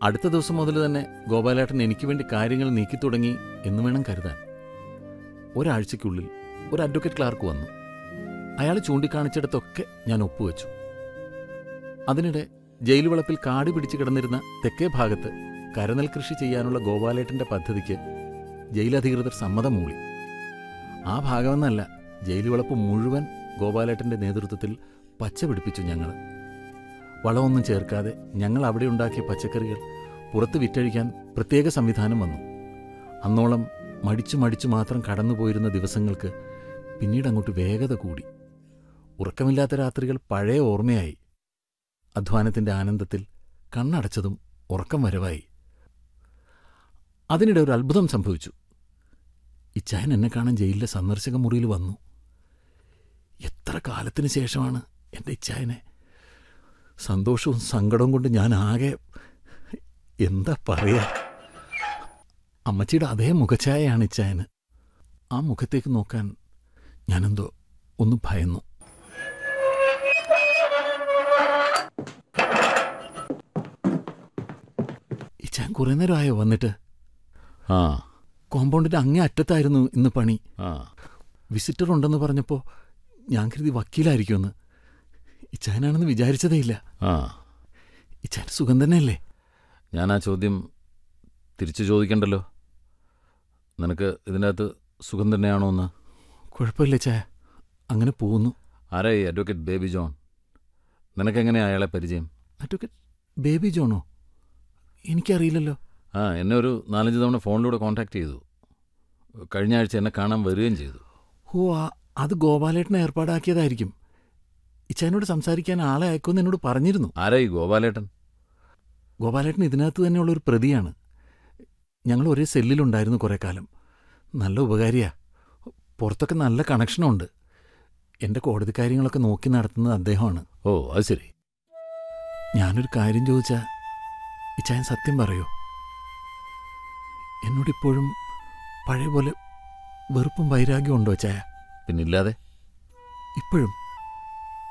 അടുത്ത ദിവസം മുതൽ തന്നെ ഗോപാലേട്ടൻ എനിക്ക് വേണ്ടി കാര്യങ്ങൾ നീക്കി തുടങ്ങി എന്ന് വേണം കരുതാൻ ഒരാഴ്ചയ്ക്കുള്ളിൽ ഒരു അഡ്വക്കേറ്റ് ക്ലാർക്ക് വന്നു അയാൾ ചൂണ്ടിക്കാണിച്ചിടത്തൊക്കെ ഞാൻ ഒപ്പുവെച്ചു അതിനിടെ ജയിൽ വളപ്പിൽ കാട് പിടിച്ചു കിടന്നിരുന്ന തെക്കേ ഭാഗത്ത് കരനെൽ കൃഷി ചെയ്യാനുള്ള ഗോപാലേട്ടന്റെ പദ്ധതിക്ക് ജയിലധികൃതർ സമ്മതം മൂളി ആ ഭാഗമെന്നല്ല ജയിൽ വളപ്പ് മുഴുവൻ ഗോപാലേട്ടന്റെ നേതൃത്വത്തിൽ പച്ച പിടിപ്പിച്ചു ഞങ്ങൾ വളമൊന്നും ചേർക്കാതെ ഞങ്ങൾ അവിടെ ഉണ്ടാക്കിയ പച്ചക്കറികൾ പുറത്ത് വിറ്റഴിക്കാൻ പ്രത്യേക സംവിധാനം വന്നു അന്നോളം മടിച്ചു മടിച്ചു മാത്രം കടന്നുപോയിരുന്ന ദിവസങ്ങൾക്ക് പിന്നീട് അങ്ങോട്ട് വേഗത കൂടി ഉറക്കമില്ലാത്ത രാത്രികൾ പഴയ ഓർമ്മയായി അധ്വാനത്തിന്റെ ആനന്ദത്തിൽ കണ്ണടച്ചതും ഉറക്കം വരവായി അതിനിടെ ഒരു അത്ഭുതം സംഭവിച്ചു ഇച്ചായൻ എന്നെ കാണാൻ ജയിലിലെ സന്ദർശക മുറിയിൽ വന്നു എത്ര കാലത്തിന് ശേഷമാണ് എൻ്റെ ഇച്ചായനെ സന്തോഷവും സങ്കടവും കൊണ്ട് ഞാൻ ആകെ എന്താ പറയാ അമ്മച്ചിയുടെ അതേ മുഖഛായയാണ് ഇച്ചായന് ആ മുഖത്തേക്ക് നോക്കാൻ ഞാനെന്തോ ഒന്ന് ഭയന്നു ഇച്ചാൻ കുറേ നേരമായോ വന്നിട്ട് ആ കോമ്പൗണ്ടിന്റെ അങ്ങേ അറ്റത്തായിരുന്നു ഇന്ന് പണി ആ വിസിറ്റർ ഉണ്ടെന്ന് പറഞ്ഞപ്പോൾ ഞാൻ കരുതി വക്കീലായിരിക്കുമെന്ന് ഇച്ചാനാണെന്ന് വിചാരിച്ചതേയില്ല ആ ഇച്ചാൻ സുഖം തന്നെയല്ലേ ഞാൻ ആ ചോദ്യം തിരിച്ചു ചോദിക്കണ്ടല്ലോ നിനക്ക് ഇതിൻ്റെ അകത്ത് സുഖം തന്നെയാണോ എന്ന് കുഴപ്പമില്ല ചായ അങ്ങനെ പോകുന്നു ആരാ ഈ അഡ്വക്കേറ്റ് ബേബി ജോൺ നിനക്കെങ്ങനെയാ അയാളെ പരിചയം അഡ്വക്കേറ്റ് ബേബി ജോണോ എനിക്കറിയില്ലല്ലോ ആ എന്നെ ഒരു നാലഞ്ച് തവണ ഫോണിലൂടെ കോൺടാക്ട് ചെയ്തു കഴിഞ്ഞ ആഴ്ച എന്നെ കാണാൻ വരികയും ചെയ്തു ഓ ആ അത് ഗോപാലേട്ടനെ ഏർപ്പാടാക്കിയതായിരിക്കും ഇച്ചാനോട് സംസാരിക്കാൻ ആളെ അയക്കുമെന്ന് എന്നോട് പറഞ്ഞിരുന്നു ആരാ ഈ ഗോപാലേട്ടൻ ഗോപാലേട്ടൻ ഇതിനകത്ത് തന്നെയുള്ള ഒരു പ്രതിയാണ് ഞങ്ങൾ ഒരേ സെല്ലിലുണ്ടായിരുന്നു കുറേ കാലം നല്ല ഉപകാരിയാ പുറത്തൊക്കെ നല്ല കണക്ഷനുണ്ട് എൻ്റെ കോടതി കാര്യങ്ങളൊക്കെ നോക്കി നടത്തുന്നത് അദ്ദേഹമാണ് ഓ അത് ശരി ഞാനൊരു കാര്യം ചോദിച്ചാ ഇച്ചായൻ സത്യം പറയോ എന്നോടിപ്പോഴും പഴയ പോലെ വെറുപ്പും വൈരാഗ്യവും ഉണ്ടോ ചായ പിന്നില്ലാതെ ഇപ്പോഴും